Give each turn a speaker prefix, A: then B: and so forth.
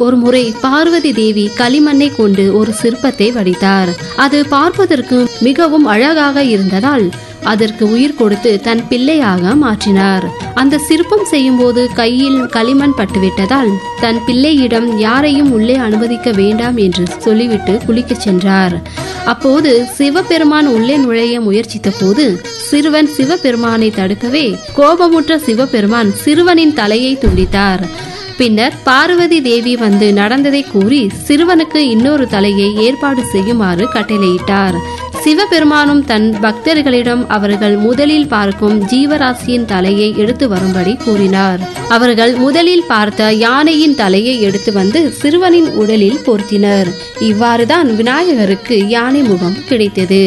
A: ஒரு முறை பார்வதி தேவி களிமண்ணை கொண்டு ஒரு சிற்பத்தை வடித்தார் அது பார்ப்பதற்கு மிகவும் அழகாக இருந்ததால் அதற்கு உயிர் கொடுத்து தன் பிள்ளையாக மாற்றினார் அந்த சிற்பம் செய்யும்போது கையில் களிமண் பட்டுவிட்டதால் தன் பிள்ளையிடம் யாரையும் உள்ளே அனுமதிக்க வேண்டாம் என்று சொல்லிவிட்டு குளிக்கச் சென்றார் அப்போது சிவபெருமான் உள்ளே நுழைய முயற்சித்த போது சிறுவன் சிவபெருமானை தடுக்கவே கோபமுற்ற சிவபெருமான் சிறுவனின் தலையை துண்டித்தார் பின்னர் பார்வதி தேவி வந்து நடந்ததை கூறி சிறுவனுக்கு இன்னொரு தலையை ஏற்பாடு செய்யுமாறு கட்டளையிட்டார் சிவபெருமானும் தன் பக்தர்களிடம் அவர்கள் முதலில் பார்க்கும் ஜீவராசியின் தலையை எடுத்து வரும்படி கூறினார் அவர்கள் முதலில் பார்த்த யானையின் தலையை எடுத்து வந்து சிறுவனின் உடலில் பொருத்தினர் இவ்வாறுதான் விநாயகருக்கு யானை முகம் கிடைத்தது